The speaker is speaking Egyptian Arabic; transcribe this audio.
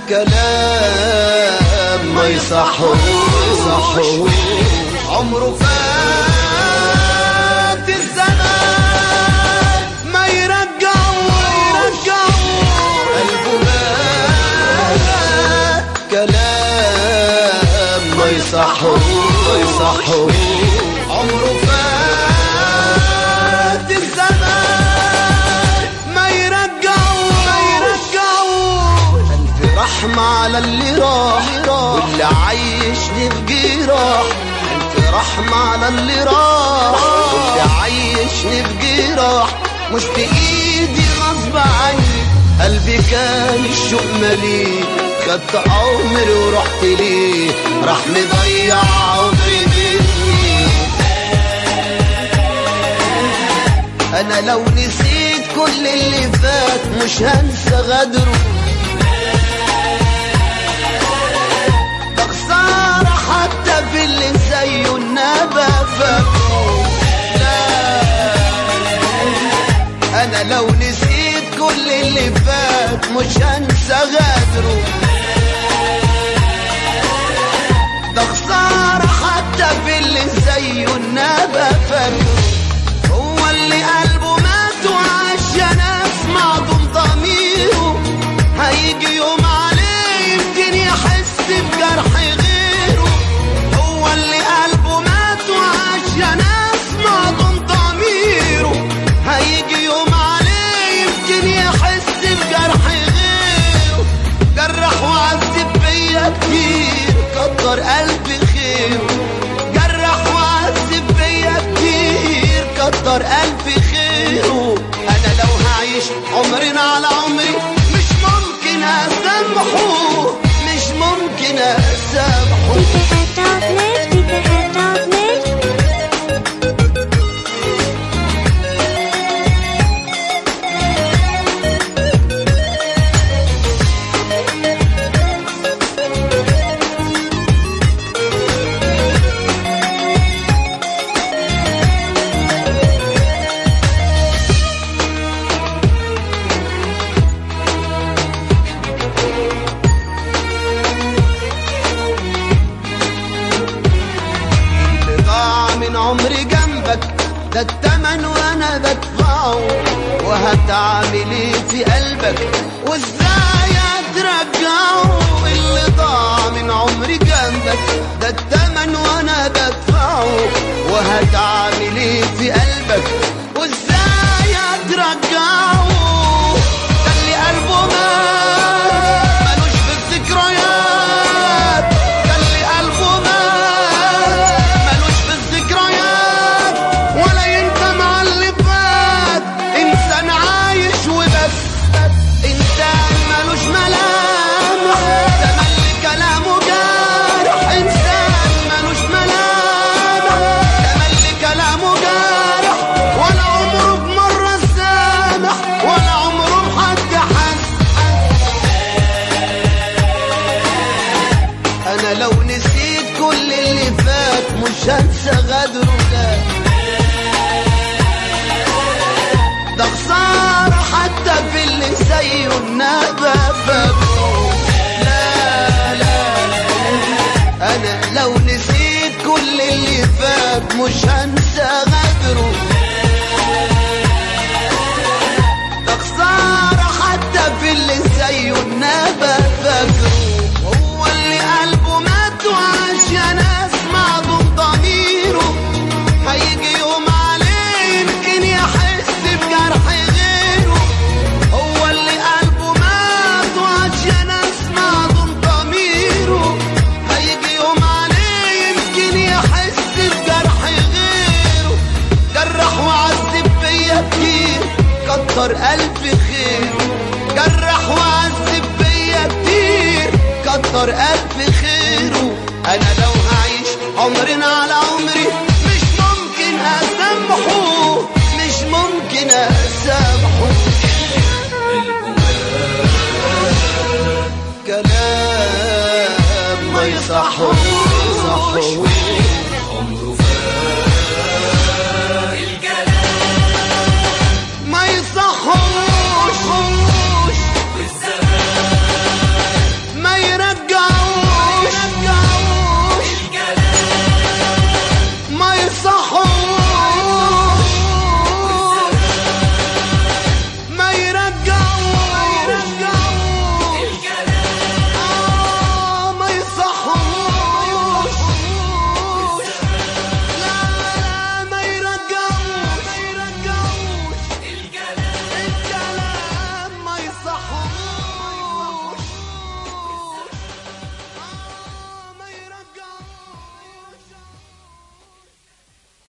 كلام ما يصحوش عمره فات الزمان ما يرجعوش قلبه مات كلام ما يصحوش عمره فات الزمان ما يرجعوش ألف رحمة على اللي راح واللي عايشني بجراح ألف رحمة على اللي راح واللي عايشني بجراح مش بإيدي غصب عني قلبي كان الشوق مليه خدت عمري ورحت ليه راح مضيع عمري مني انا لو نسيت كل اللي فات مش هنسى غدره ده خسارة حتى في اللي زيه النبى فاكره لا انا لو نسيت كل اللي فات مش هنسى غدره ده خسارة حتى في اللي زيه النبى فاكره هو اللي قلبه مات وعاش يا ناس معدوم ضميره هيجي يوم عليه يمكن يحس بجرح غيره هو اللي قلبه مات وعاش يا ناس معدوم ضميره هيجي يوم عليه يمكن يحس بجرح غيره جرح وعذب فيا كتير كتر قلبي خيره جرح وعذب فيا كتير كتر قلبي خيره انا لو هعيش عمرنا على عمري مش ممكن اسامحه مش ممكن اسامحه Pizza Head Dog Mix, Pizza Head Dog Mix. اللي ضاع من عمري جنبك ده التمن وانا بدفعه وهتعمل ايه في قلبك وازاي هترجعه اللي ضاع من عمري جنبك ده التمن وانا بدفعه وهتعمل ايه في قلبك وازاي هترجعه ده اللي قلبه مات ملوش في الذكريات ده اللي قلبه مات ملوش في الذكريات ولا ينسى مع اللي فات انسان عايش وبس انسان ملوش ملامح ده ملي كلامه جارح انسان ملوش ملامح ده ملي كلامه جارح ولا عمره بمرة سامح ولا عمره بحد حس انا لو نسيت كل اللي فات مش هنسى غدره ده ده خسارة حتى في اللي زيه النبى فاكره لا لا انا لو نسيت كل اللي فات مش هنسى غدره ده خسارة حتى في اللي زيه النبى فاكره هو اللي قلبه مات وعاش يا ناس معدوم ضميره هيجي يوم عليه يمكن يحس بجرح غيره هو اللي قلبه مات وعاش يا ناس معدوم ضميره هيجي يوم عليه يمكن يحس بجرح غيره جرح وعذب فيا كتير كتر قلبي خيره جرح وعذب فيا كتير كتر قلبي خيره انا لو هعيش عمرنا على عمري مش ممكن اسامحه مش ممكن اسامحه كلام ما يصحوش